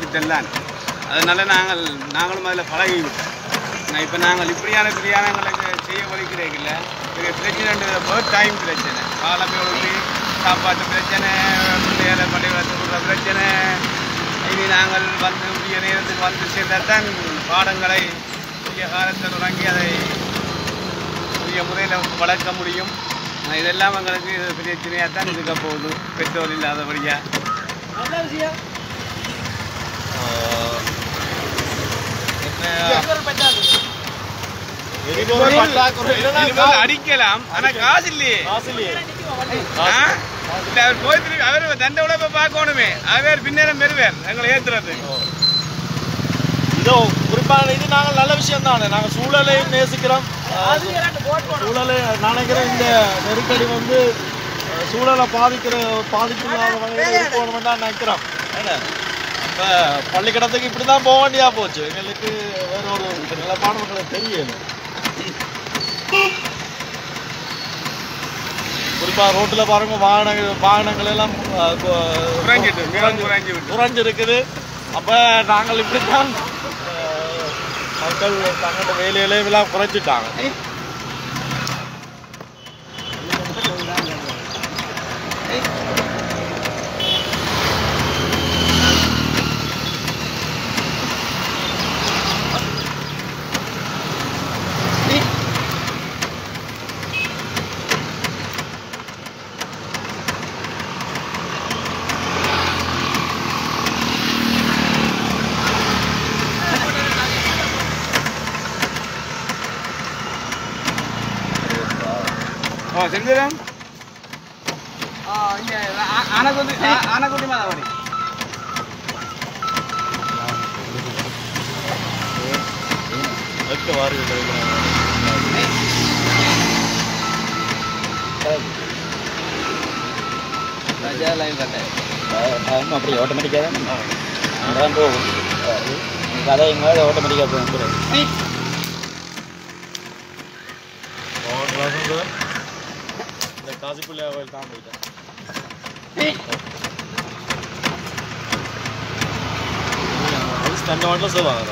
System தான் அதனால நாங்கள் நாங்களும் அதில் பழகிவிட்டோம் நான் இப்போ நாங்கள் இப்படியான பிரியாணங்களை செ- செய்ய வலிக்கிறீங்கள பெரிய பிரச்சனை பேர்ட் டைம் பிரச்சனை காலமே ஒழுங்கு சாப்பாட்டு பிரச்சனை பிள்ளைகளை பள்ளிக்கூடத்துக்கு விடுற பிரச்சனை இனி நாங்கள் வந்து உரிய நேரத்துக்கு வந்து சேர்ந்தால் தான் பாடங்களை உரிய காலத்தில் தொடங்கி அதை உரிய முறையில் வளர்க்க முடியும் ஆனா இதெல்லாம் எங்களுக்கு இது பிரச்சனையாக தான் இருக்க போகுது பெட்ரோல் இல்லாதபடியாக நல்ல விஷயம் எரிபொருள் பற்றாக்குறை. எரிபொருள் பற்றாக்குறை இல்லைன்னா எரிபொருள் அடிக்கலாம் ஆனா காசு இல்லையே காசு இல்லையே ஆ? இல்ல அவர் போய் திரும்பி அவர் தண்ட உழைப்பை பார்க்கணுமே அவர் பின்னேறம் பெறுவார் எங்களை ஏத்துறது இதோ குறிப்பான இது நாங்கள் நல்ல விஷயம் தானே நாங்கள் சூழலையும் நேசிக்கிறோம் அது இரண்டு போட் போடணும். சூழலை நான் நினைக்கிறேன் இந்த நெருக்கடி வந்து அஹ், சூழலை பாதிக்கிற பாதிப்பில்லாத வகையில் இருக்கணும்னு தான் நினைக்கிறோம் என்ன இப்போ பள்ளிக்கூடத்துக்கு இப்படி தான் போக வேண்டியா போச்சு எங்களுக்கு வேற ஒரு நிலப்பாடு எங்களுக்கு தெரியல குறிப்பாக ரோட்டில் பாருங்க வாகனங்கள் வாகனங்கள் எல்லாம் அஹ், கொ- குறைஞ்சிட்டு மிகவும் குறைஞ்சி விட்டு குறைஞ்சிருக்குது அப்போ நாங்கள் இப்படித்தான் அஹ், மக்கள் தங்களோட வேலையிலே எல்லாம் குறைச்சிட்டாங்க ஓ செந்திரம் ஆ இங்க ஆ- ஆனக்குடி ஆ- ஆனக்குடி மாதாவடி வெக்க வாருங்கள் ராஜா லைன் கட்டேன் ஆமாம் அப்படி ஆட்டோமேட்டிக்காக தான் அதான் போகும் கதை எங்கேயாவது ஆட்டோமேட்டிக்காக போகும் இந்த காசிப்புள்ளி கோயில் தான் போயிட்டேன் தண்டை வாட்டில் சொல்லுவாங்க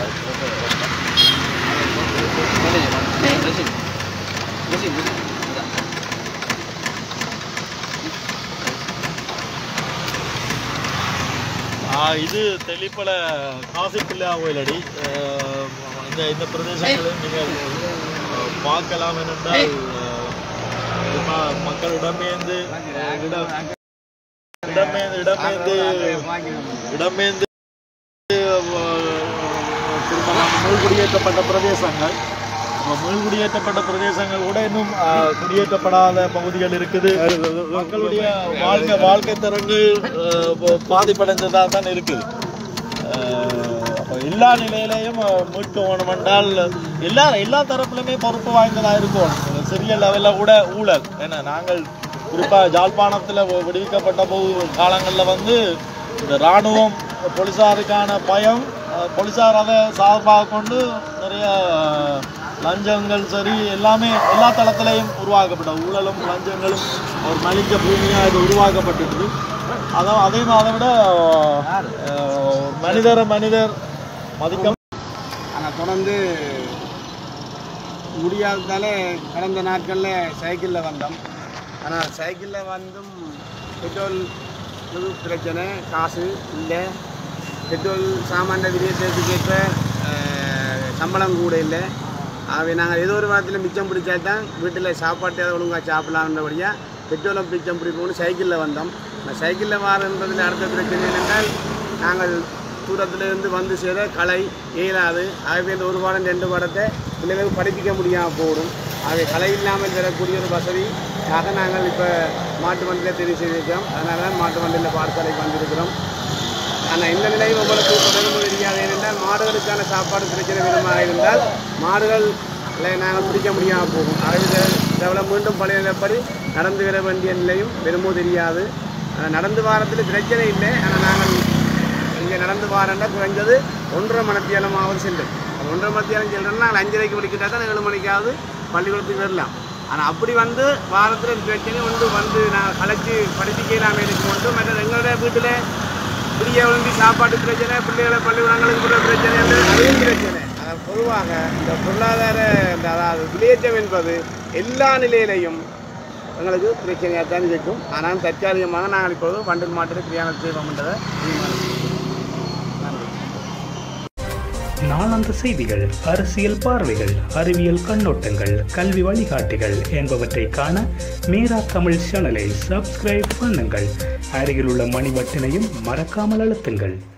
ஆ, இது தெளிப்பல காசி பிள்ளையா கோயிலடி அஹ், இந்த இந்த பிரதேசங்களில் நீங்கள் அஹ், பார்க்கலாம் என்னென்றால் அஹ், ம- மக்கள் இடம்பெயர்ந்து இடம் இடம்பெயர்ந்து இடம்பெயர்ந்து இடம்பெயர்ந்து அஹ், திரும்ப மீள்குடியேற்றப்பட்ட பிரதேசங்கள் அப்ப மீள்குடியேற்றப்பட்ட பிரதேசங்கள் கூட இன்னும் அஹ், குடியேற்றப்படாத பகுதிகள் இருக்குது மக்களுடைய வாழ்க்கை வாழ்க்கை தரங்கள் அஹ், பா- பாதிப்படைந்ததாக தான் இருக்குது அஹ், அப்ப எல்லா நிலையிலையும் அஹ், மீட்க வேணும் என்றால் எல்லா எல்லா தரப்புலையுமே பொறுப்பு வாய்ந்ததாக இருக்கும் சிறிய லெவலில் கூட ஊழல் ஏன்னா நாங்கள் குறிப்பாக ஜாழ்ப்பாணத்தில் விடுவிக்கப்பட்ட போது காலங்களில் வந்து இந்த இராணுவம் போலீஸாருக்கான பயம் அஹ், போலீஸார் அதை சார்பாக கொண்டு நிறைய அஹ், லஞ்சங்கள் சரி எல்லாமே எல்லா தளத்திலையும் உருவாக்கப்பட்ட ஊழலும் லஞ்சங்களும் ஒரு மலிஞ்ச பூமியாக இது உருவாக்கப்பட்டுடுது அதான் அதே அதை விட அஹ், மனிதரை மனிதர் மதிக்க ஆனால் தொடர்ந்து முடியாததால கடந்த நாட்களில் சைக்கிளில் வந்தோம் ஆனால் சைக்கிளில் வந்தும் பெட்ரோல் இது பிரச்சனை காசு இல்லை பெட்ரோல் சாமான விநியோகத்துக்கு சம்பளம் கூட இல்லை ஆகவே நாங்கள் ஏதோ ஒரு வாரத்தில் மிச்சம் பிடிச்சா தான் வீட்டில் சாப்பாட்டு ஏதாவது ஒழுங்காக சாப்பிடலான்றபடியாக பெட்ரோலும் மிச்சம் பிடிக்கணும்னு சைக்கிளில் வந்தோம் அந்த சைக்கிளில் வரன்றதில் அடுத்த பிரச்சனை என்னென்றால் நாங்கள் தூரத்துல இருந்து வந்து சேர கலை இயலாது ஆகவே இந்த ஒரு பாடம் ரெண்டு பாடத்தை பிள்ளைகளுக்கு படிப்பிக்க முடியாமல் போடும் ஆகவே கலை இல்லாமல் பெறக்கூடிய ஒரு வசதியாக நாங்கள் இப்போ மாட்டு வண்டியில் தெரிவு செய்திருக்கிறோம் அதனால தான் மாட்டு வண்டியில் பாடசாலைக்கு வந்திருக்கிறோம் ஆனால் இந்த நிலையும் உங்களுக்கு தொடர்பு தெரியாது ஏனென்றால் மாடுகளுக்கான சாப்பாடு பிரச்சனை விதமாக இருந்தால் மாடுகளை நாங்கள் பிடிக்க முடியாமல் போகும் ஆகவே இதெல்லாம் மீண்டும் பழைய நிலைப்படி நடந்து வர வேண்டிய நிலையும் விரும்ப தெரியாது ஆனா, நடந்து வாரத்தில் பிரச்சனை இல்லை ஆனால் நாங்கள் இங்கே நடந்து வாரண்டா குறைஞ்சது ஒன்றரை மணித்தியாலமாவது செல்லும் அது ஒன்றரை மணித்தியாலம் செல்றோம்னா நாங்கள் அஞ்சரைக்கு படிக்கிட்டா தான் ஏழு மணிக்காவது பள்ளிக்கூடத்துக்கு வரலாம் ஆனால் அப்படி வந்து வாரத்தில் பிரச்சனை வந்து வந்து நான் கலைச்சி படிப்பிக்கலாமே இருக்கு கொண்டு மற்ற எங்களுடைய வீட்டில் பிரிய விழுந்தி சாப்பாட்டு பிரச்சனை பிள்ளைகளை பள்ளிக்கூடங்களுக்கு போகிற பிரச்சனை என்று அதுவும் பிரச்சனை அது பொதுவாக இந்த பொருளாதார இந்த அதாவது விளையச்சம் என்பது எல்லா நிலையிலையும் எங்களுக்கு பிரச்சனையாக தான் இருக்கும் ஆனால் தற்காலிகமாக நாங்கள் இப்போது வண்டல் மாட்டில் பிரியாணம் செய்வோம்ன்றதை நன்றி நாளாந்த செய்திகள் அரசியல் பார்வைகள் அறிவியல் கண்ணோட்டங்கள் கல்வி வழிகாட்டிகள் என்பவற்றை காண மீரா தமிழ் சேனலை சப்ஸ்கிரைப் பண்ணுங்கள் அருகில் உள்ள மணி பட்டினையும் மறக்காமல் அழுத்துங்கள்